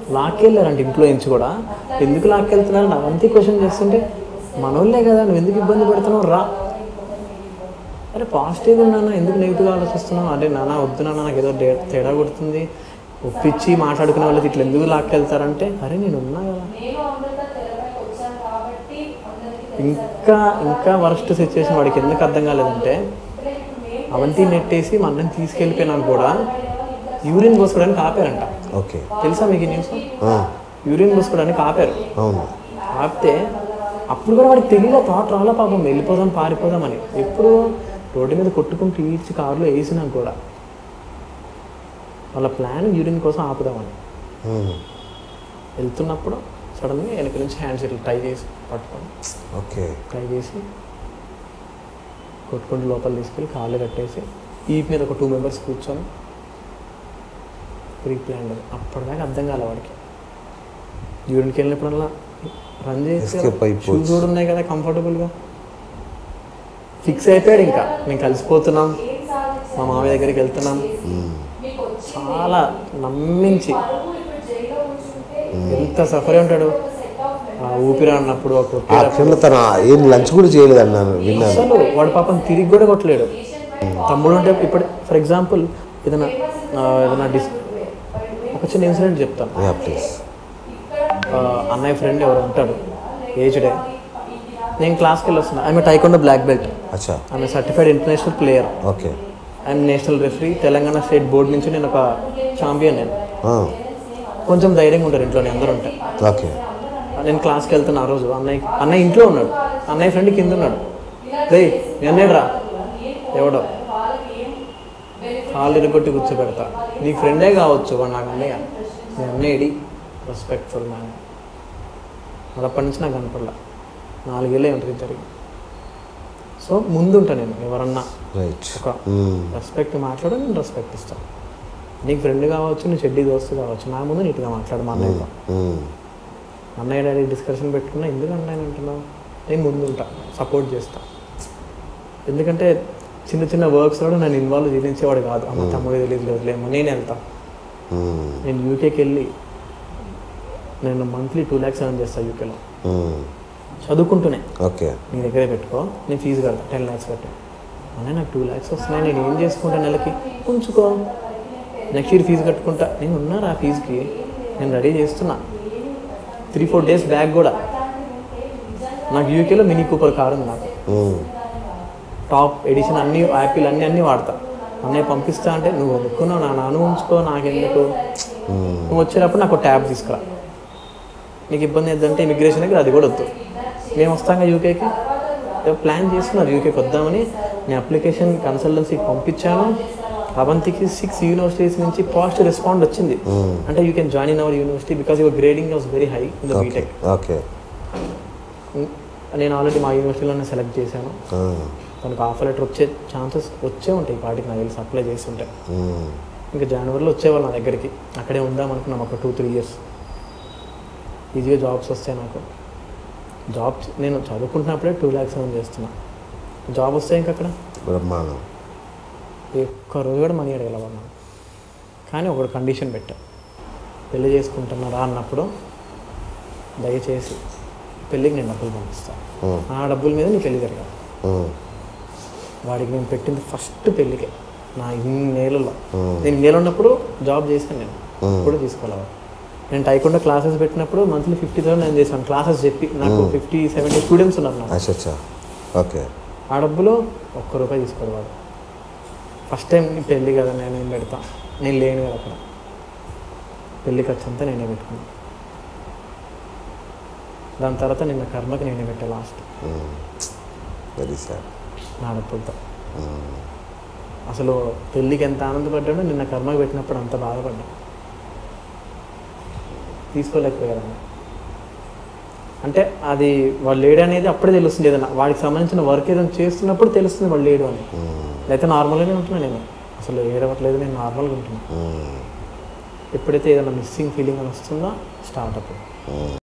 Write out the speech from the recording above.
లాక్కెళ్ళారంట ఇంట్లో నుంచి కూడా ఎందుకు లాక్కెళ్తున్నారు అవంతి క్వశ్చన్ చేస్తుంటే మనోళ్ళే కదా నువ్వు ఎందుకు ఇబ్బంది పెడుతున్నావు రా అరే పాజిటివ్ నాన్న ఎందుకు నెగిటివ్గా ఆలోచిస్తున్నావు అరే నాన్న వద్దు నాన్న నాకు ఏదో డే- తేడా కొడుతుంది ఒప్పించి మాట్లాడుకునే వాళ్ళకి ఇట్లా ఎందుకు లాక్కెళ్తారంటే అరే నేను ఉన్నా కదా ఇంకా ఇంకా వరస్ట్ సిచ్యువేషన్ వాడికి ఎందుకు అర్థం కాలేదంటే అవంతి నెట్టేసి మా అన్నని తీసుకెళ్ళిపోయినాను కూడా యూరిన్ పోసుకోవడానికి ఆపారంట ఓకే తెలుసా మీకు ఈ న్యూస్ ఆ, యూరిన్ పోసుకోవడానికి ఆపారు అవును ఆపితే అప్పుడు కూడా వాడికి తెలియదు థాట్ రాలా పాపం వెళ్ళిపోదాం పారిపోదామని ఎప్పుడు రోడ్డు మీద కొట్టుకుంటూ ఈడ్చి కారులో వేసినాం కూడా వాళ్ళ ప్లాన్ యూరిన్ కోసం ఆపుదామని ఉమ్, వెళ్తున్నప్పుడు సడన్గా వెనక నుంచి హ్యాండ్స్ ఇట్లా ట్రై చేసి పట్టుకొని ఓకే ట్రై చేసి కొట్టుకుంటూ లోపల తీసుకెళ్ళి కాళ్ళు కట్టేసి ఈ మీద ఒక టూ మెంబర్స్ కూర్చొని ప్రీ ప్లాన్ అప్పటిదాకా అర్థం కాలే వాడికి యూరిన్కి వెళ్ళినప్పుడల్లా రన్ చేసి Escape అయిపోవచ్చు. షూస్ కూడా ఉన్నాయి కదా కంఫర్టబుల్గా ఫిక్స్ అయిపోయాడు ఇంకా మేము కలిసిపోతున్నాం మా మామయ్య దగ్గరికి వెళ్తున్నాం ఉమ్, చాలా నమ్మించి ఎంత సఫర్ ఉంటాడు ఆ ఊపిరి అన్నప్పుడు ఆ ఆ కొట్టాడు క్షణంలో తన ఏం లంచ్ కూడా చేయలేదు అన్నాను విన్నాను అసలు వాడు పాపం తిరిగి కూడా కొట్టలేడు తమ్ముడు అంటే ఇప్పుడు ఫర్ ఎగ్జాంపుల్ ఏదైనా ఆ, ఏదైనా డిస్ ఒక చిన్న ఇన్సిడెంట్ చెప్తాను యా ప్లీజ్ ఆ, అన్నయ్య ఫ్రెండ్ ఎవరు ఉంటాడు ఏజ్డే నేను క్లాస్కి వెళ్ళి వస్తున్నా ఆమె టైకొండ బ్లాక్ బెల్ట్ అచ్చా ఆమె certified international player okay I'm national referee Telangana state board నుంచి నేను ఒక ఛాంపియన్ నేను ఆ, కొంచెం ధైర్యంగా ఉంటారు ఇంట్లో అందరూ ఉంటాయి ఓకే నేను క్లాస్కి వెళ్తున్నా ఆ రోజు అన్నయ్య అన్నయ్య ఇంట్లో ఉన్నాడు అన్నయ్య ఫ్రెండ్ కింద ఉన్నాడు రే మీ అన్నయ్య రా ఎవడో కాళ్ళు ఇరగొట్టి కూర్చోబెడతా నీ ఫ్రెండే కావచ్చు వాడు నాకు అన్నయ్య మీ అన్నయ్యడి రెస్పెక్ట్ఫుల్ మ్యాన్ మరి అప్పటి నుంచి నాకు కనపడలా నాలుగేళ్ళే ఉంటుంది జరిగి సో ముందు ఉంటా నేను ఎవరన్నా రైట్ ఒక రెస్పెక్ట్ మాట్లాడు నేను రెస్పెక్ట్ ఇస్తాను నీకు ఫ్రెండ్ కావచ్చు నీ చెడ్డి దోస్తు కావచ్చు నా ముందు నీట్గా మాట్లాడు మా అన్నయ్యతో అన్నయ్య డాడీ డిస్కషన్ పెట్టుకున్నా ఎందుకు అన్నయ్య అంటున్నావు నేను ముందు ఉంటా సపోర్ట్ చేస్తా ఎందుకంటే చిన్న చిన్న వర్క్స్ కూడా నన్ను ఇన్వాల్వ్ చేయించేవాడు కాదు అమ్మ తమ్ముడు తెలియదు వదిలేమో నేను వెళ్తా నేను యూకేకి వెళ్ళి నేను మంత్లీ టూ ల్యాక్స్ ఎర్న్ చేస్తాను యూకేలో చదువుకుంటూనే ఓకే నీ దగ్గరే పెట్టుకో నేను ఫీజు కడతా టెన్ ల్యాక్స్ కట్టా అనే నాకు టూ ల్యాక్స్ వస్తున్నాయి నేను ఏం చేసుకుంటా నెలకి ఉంచుకో నెక్స్ట్ ఇయర్ ఫీజు కట్టుకుంటా నేను ఉన్నారా ఆ ఫీజుకి నేను రెడీ చేస్తున్నా త్రీ ఫోర్ డేస్ బ్యాక్ కూడా నాకు యూకేలో మినీ కూపర్ కార్ ఉంది నాకు టాప్ ఎడిషన్ అన్ని యాపిల్ అన్ని అన్ని వాడతా అన్నయ్య పంపిస్తా అంటే నువ్వు కొనుక్కున్నావు నా నాన్న ఉంచుకో నాకెందుకు నువ్వు వచ్చేటప్పుడు నాకు ట్యాబ్ తీసుకురా నీకు ఇబ్బంది ఏంటంటే ఇమిగ్రేషన్ దగ్గర అది కూడా వద్దు మేము వస్తాం యూకేకి ప్లాన్ చేస్తున్నారు యూకేకి వద్దామని నేను అప్లికేషన్ కన్సల్టెన్సీకి పంపించాను అవంతికి సిక్స్ యూనివర్సిటీస్ నుంచి పాజిటివ్ రెస్పాండ్ వచ్చింది అంటే you can join in our university because your grading was very high in the okay BTech okay నేను ఆల్రెడీ మా యూనివర్సిటీలోనే సెలెక్ట్ చేశాను తనకు ఆఫర్ లెటర్ వచ్చే ఛాన్సెస్ వచ్చే ఉంటాయి ఈ పాటికి నాకు తెలిసి అప్లై చేస్తుంటే ఇంకా జనవరిలో వచ్చేవాళ్ళు నా దగ్గరికి అక్కడే ఉందాం అనుకున్నాం ఒక టూ త్రీ ఇయర్స్ ఈజీగా జాబ్స్ వస్తాయి నాకు జాబ్ నేను చదువుకుంటున్నప్పుడే టూ ల్యాక్స్ ఎర్న్ చేస్తున్నా జాబ్ వస్తాయి ఇంక అక్కడ బ్రహ్మాండం ఒక్క రోజు కూడా మనీ అడగలవన్నా కానీ ఒకటి కండిషన్ పెట్టా పెళ్లి చేసుకుంటున్నారా అన్నప్పుడు దయచేసి పెళ్ళికి నేను డబ్బులు పంపిస్తాను ఉమ్, ఆ డబ్బుల మీద నీ పెళ్లి జరగాలి ఉమ్, వాడికి నేను పెట్టింది ఫస్ట్ పెళ్ళికే నా ఇన్నేళ్ళలో Hmm. నేను ఇన్నేళ్ళు ఉన్నప్పుడు జాబ్ చేశాను నేను Hmm. కూడా తీసుకోవాలి నేను టైకుండా క్లాసెస్ పెట్టినప్పుడు మంత్లీ ఫిఫ్టీ థౌసండ్ నేను చేశాను క్లాసెస్ చెప్పి నాకు Hmm. ఫిఫ్టీ సెవెంటీ స్టూడెంట్స్ ఉన్నారు నాకు అచ్చా అచ్చా ఓకే ఆ డబ్బులో ఒక్క రూపాయి తీసుకోడు వాడు ఫస్ట్ టైం నీ పెళ్ళి కదా నేను ఏం పెడతా నేను లేను కదా అక్కడ పెళ్ళి ఖర్చు అంతా నేనే పెట్టుకున్నాను దాని తర్వాత నిన్న కర్మకి నేనే పెట్టా లాస్ట్ వెరీ సార్ నా డబ్బులతో అసలు పెళ్ళికి ఎంత ఆనందపడ్డాడో నిన్న కర్మకి పెట్టినప్పుడు అంత బాధపడ్డా తీసుకోలేకపోయాను అంటే అది వాడు లేడు అనేది అప్పుడే తెలుస్తుంది ఏదైనా వాడికి సంబంధించిన వర్క్ ఏదైనా చేస్తున్నప్పుడు తెలుస్తుంది వాడు లేడు అని లేకపోతే నార్మల్గానే ఉంటున్నా నేను అసలు ఏడవట్లేదు నేను నార్మల్గా ఉంటున్నా ఎప్పుడైతే ఏదైనా మిస్సింగ్ ఫీలింగ్ అని వస్తుందో స్టార్ట్ అప్పుడు